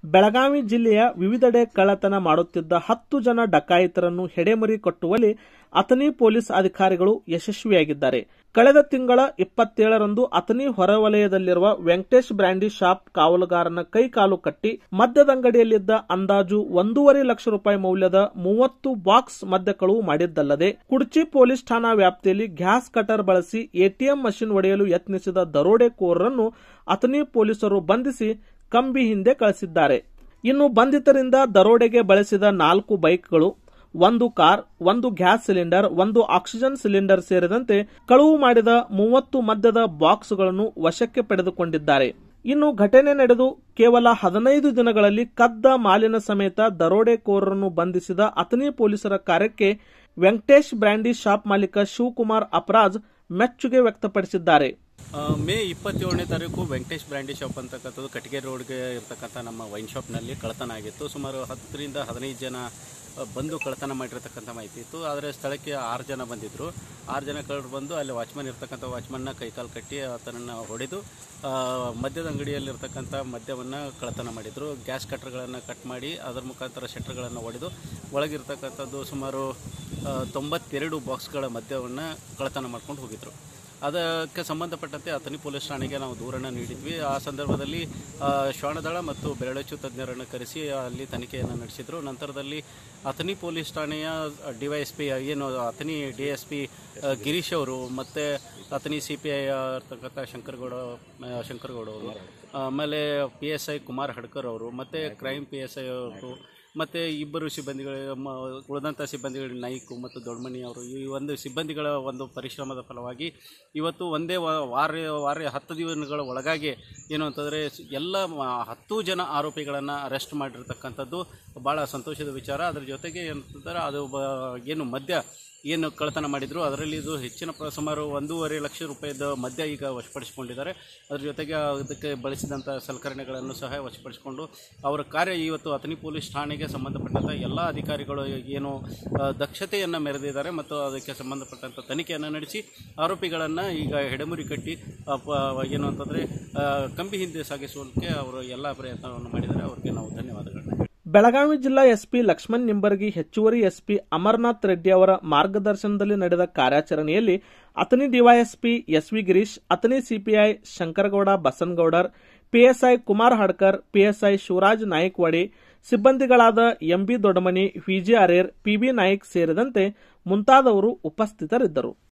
ಬೆಳಗಾವಿ ಜಿಲ್ಲೆಯ ವಿವಿಧೆಡೆ ಕಳ್ಳತನ ಮಾಡುತ್ತಿದ್ದ ಹತ್ತು ಜನ ಡಕಾಯಿತರನ್ನು ಹೆಡೆಮರಿ ಕಟ್ಟುವಲ್ಲಿ ಅಥಣಿ ಪೊಲೀಸ್ ಅಧಿಕಾರಿಗಳು ಯಶಸ್ವಿಯಾಗಿದ್ದಾರೆ ಕಳೆದ ತಿಂಗಳ ಇಪ್ಪತ್ತೇಳರಂದು ಅಥಣಿ ಹೊರವಲಯದಲ್ಲಿರುವ ವೆಂಕಟೇಶ್ ಬ್ರ್ಯಾಂಡಿ ಶಾಪ್ ಕಾವಲುಗಾರನ ಕೈಕಾಲು ಕಟ್ಟಿ ಮದ್ಯದಂಗಡಿಯಲ್ಲಿದ್ದ ಅಂದಾಜು ಒಂದೂವರೆ ಲಕ್ಷ ರೂಪಾಯಿ ಮೌಲ್ಯದ ಮೂವತ್ತು ಬಾಕ್ಸ್ ಮದ್ಯ ಕಳುವು ಮಾಡಿದ್ದಲ್ಲದೆ ಕುಡ್ಚಿ ಪೊಲೀಸ್ ಠಾಣಾ ವ್ಯಾಪ್ತಿಯಲ್ಲಿ ಗ್ಯಾಸ್ ಕಟರ್ ಬಳಸಿ ಎಟಿಎಂ ಮಷಿನ್ ಒಡೆಯಲು ಯತ್ನಿಸಿದ ದರೋಡೆಕೋರರನ್ನು ಅಥಣಿ ಪೊಲೀಸರು ಬಂಧಿಸಿ ಕಂಬಿ ಹಿಂದೆ ಕಳಿಸಿದ್ದಾರೆ ಇನ್ನು ಬಂಧಿತರಿಂದ ದರೋಡೆಗೆ ಬಳಸಿದ ನಾಲ್ಕು ಬೈಕ್ಗಳು ಒಂದು ಕಾರ್ ಒಂದು ಗ್ಯಾಸ್ ಸಿಲಿಂಡರ್ ಒಂದು ಆಕ್ಸಿಜನ್ ಸಿಲಿಂಡರ್ ಸೇರಿದಂತೆ ಕಳುವು ಮಾಡಿದ ಮೂವತ್ತು ಮದ್ಯದ ಬಾಕ್ಸ್ಗಳನ್ನು ವಶಕ್ಕೆ ಪಡೆದುಕೊಂಡಿದ್ದಾರೆ ಇನ್ನು ಘಟನೆ ನಡೆದು ಕೇವಲ ಹದಿನೈದು ದಿನಗಳಲ್ಲಿ ಕದ್ದ ಮಾಲಿನ ಸಮೇತ ದರೋಡೆಕೋರರನ್ನು ಬಂಧಿಸಿದ ಅಥಣಿ ಪೊಲೀಸರ ಕಾರ್ಯಕ್ಕೆ ವೆಂಕಟೇಶ್ ಬ್ರ್ಯಾಂಡಿ ಶಾಪ್ ಮಾಲೀಕ ಶಿವಕುಮಾರ್ ಅಪರಾಜ್ ಮೆಚ್ಚುಗೆ ವ್ಯಕ್ತಪಡಿಸಿದ್ದಾರೆ ಆ, ಮೇ ಇಪ್ಪತ್ತೇಳನೇ ತಾರೀಕು ವೆಂಕಟೇಶ್ ಬ್ರ್ಯಾಂಡಿ ಶಾಪ್ ಅಂತಕ್ಕಂಥದ್ದು ಕಟ್ಟಿಗೆ ರೋಡ್ಗೆ ಇರ್ತಕ್ಕಂಥ ನಮ್ಮ ವೈನ್ ಶಾಪ್ನಲ್ಲಿ ಕಳ್ಳತನ ಆಗಿತ್ತು ಸುಮಾರು ಹತ್ತರಿಂದ ಹದಿನೈದು ಜನ ಆ, ಬಂದು ಕಳ್ಳತನ ಮಾಡಿರ್ತಕ್ಕಂಥ ಮಾಹಿತಿ ಇತ್ತು ಆದರೆ ಸ್ಥಳಕ್ಕೆ ಆರು ಜನ ಬಂದಿದ್ದರು ಆರು ಜನ ಕಳ್ಳರು ಬಂದು ಅಲ್ಲಿ ವಾಚ್ಮನ್ ಇರ್ತಕ್ಕಂಥ ವಾಚ್ಮನ್ನ ಕೈಕಾಲು ಕಟ್ಟಿ ಆತನನ್ನು ಹೊಡೆದು ಆ, ಮದ್ಯದ ಅಂಗಡಿಯಲ್ಲಿರ್ತಕ್ಕಂಥ ಮದ್ಯವನ್ನು ಕಳ್ಳತನ ಮಾಡಿದರು ಗ್ಯಾಸ್ ಕಟ್ರ್ಗಳನ್ನು ಕಟ್ ಮಾಡಿ ಅದರ ಮುಖಾಂತರ ಶಟ್ರ್ಗಳನ್ನು ಹೊಡೆದು ಒಳಗಿರ್ತಕ್ಕಂಥದ್ದು ಸುಮಾರು ಆ, ತೊಂಬತ್ತೆರಡು ಬಾಕ್ಸ್ಗಳ ಮದ್ಯವನ್ನು ಕಳ್ಳತನ ಮಾಡ್ಕೊಂಡು ಹೋಗಿದ್ರು ಅದಕ್ಕೆ ಸಂಬಂಧಪಟ್ಟಂತೆ ಅಥಣಿ ಪೊಲೀಸ್ ಠಾಣೆಗೆ ನಾವು ದೂರನ್ನು ನೀಡಿದ್ವಿ ಆ ಸಂದರ್ಭದಲ್ಲಿ ಆ, ಶ್ವಾನದಳ ಮತ್ತು ಬೆರಳಚ್ಚು ತಜ್ಞರನ್ನು ಕರೆಸಿ ಅಲ್ಲಿ ತನಿಖೆಯನ್ನು ನಡೆಸಿದರು ನಂತರದಲ್ಲಿ ಅಥಣಿ ಪೊಲೀಸ್ ಠಾಣೆಯ ಡಿವೈಎಸ್ ಪಿ ಏನು Athani D S P Girish ಅವರು ಮತ್ತು ಅಥಣಿ ಸಿ ಪಿ ಐ ಇರ್ತಕ್ಕಂಥ ಶಂಕರಗೌಡ ಆ, ಶಂಕರಗೌಡ ಅವರು ಆಮೇಲೆ P S I Kumar Hadkar ಅವರು ಮತ್ತು ಕ್ರೈಮ್ ಪಿ ಎಸ್ ಐ ಅವರು ಮತ್ತು ಇಬ್ಬರು ಸಿಬ್ಬಂದಿಗಳು ಮ- ಉಳಿದಂಥ ಸಿಬ್ಬಂದಿಗಳು ನಾಯ್ಕು ಮತ್ತು ದೊಡ್ಡಮಣಿ ಅವರು ಈ ಒಂದು ಸಿಬ್ಬಂದಿಗಳ ಒಂದು ಪರಿಶ್ರಮದ ಫಲವಾಗಿ ಇವತ್ತು ಒಂದೇ ವ- ವಾರ ವಾರ ಹತ್ತು ದಿನಗಳ ಒಳಗಾಗಿ ಏನು ಅಂತಂದರೆ ಎಲ್ಲ ಮ- ಹತ್ತು ಜನ ಆರೋಪಿಗಳನ್ನು ಅರೆಸ್ಟ್ ಮಾಡಿರ್ತಕ್ಕಂಥದ್ದು ಭಾಳ ಸಂತೋಷದ ವಿಚಾರ ಅದರ ಜೊತೆಗೆ ಏನಂತಂದ್ರೆ ಅದು ಬ- ಏನು ಮದ್ಯ ಏನು ಕಳ್ಳತನ ಮಾಡಿದ್ರು ಅದರಲ್ಲಿ ಇದು ಹೆಚ್ಚಿನ ಪ್ರ ಸುಮಾರು ಒಂದೂವರೆ ಲಕ್ಷ ರೂಪಾಯಿದ ಮದ್ಯ ಈಗ ವಶಪಡಿಸಿಕೊಂಡಿದ್ದಾರೆ ಅದ್ರ ಜೊತೆಗೆ ಅದಕ್ಕೆ ಬಳಸಿದಂಥ ಸಲಕರಣೆಗಳನ್ನು ಸಹ ವಶಪಡಿಸಿಕೊಂಡು ಅವರ ಕಾರ್ಯ ಇವತ್ತು ಅಥಣಿ ಪೊಲೀಸ್ ಠಾಣೆಗೆ ಸಂಬಂಧಪಟ್ಟಂಥ ಎಲ್ಲ ಅಧಿಕಾರಿಗಳು ಏನು ಆ, ದಕ್ಷತೆಯನ್ನು ಮೆರೆದಿದ್ದಾರೆ ಮತ್ತು ಅದಕ್ಕೆ ಸಂಬಂಧಪಟ್ಟಂಥ ತನಿಖೆಯನ್ನು ನಡೆಸಿ ಆರೋಪಿಗಳನ್ನು ಈಗ ಹೆಡೆಮುರಿ ಕಟ್ಟಿ ಆ, ಪ- ಏನು ಅಂತಂದರೆ ಕಂಬಿ ಹಿಂದೆ ಸಾಗಿಸುವುದಕ್ಕೆ ಅವರು ಎಲ್ಲ ಪ್ರಯತ್ನವನ್ನು ಮಾಡಿದ್ದಾರೆ ಅವರಿಗೆ ನಾವು ಧನ್ಯವಾದಗಳನ್ನ ಬೆಳಗಾವಿ ಜಿಲ್ಲಾ ಎಸ್ಪಿ ಲಕ್ಷ್ಮಣ್ ನಿಂಬರ್ಗಿ ಹೆಚ್ಚುವರಿ ಎಸ್ಪಿ ಅಮರ್ನಾಥ್ ರೆಡ್ಡಿ ಅವರ ಮಾರ್ಗದರ್ಶನದಲ್ಲಿ ನಡೆದ ಕಾರ್ಯಾಚರಣೆಯಲ್ಲಿ Athani DYSP SV Girish Athani CPI Shankargouda Basanagoudar PSI Kumar Hadkar PSI Shivaraj Nayakwadi ಸಿಬ್ಬಂದಿಗಳಾದ MB Doddamani VG Arer PB Naik ಸೇರಿದಂತೆ ಮುಂತಾದವರು ಉಪಸ್ಥಿತರಿದ್ದರು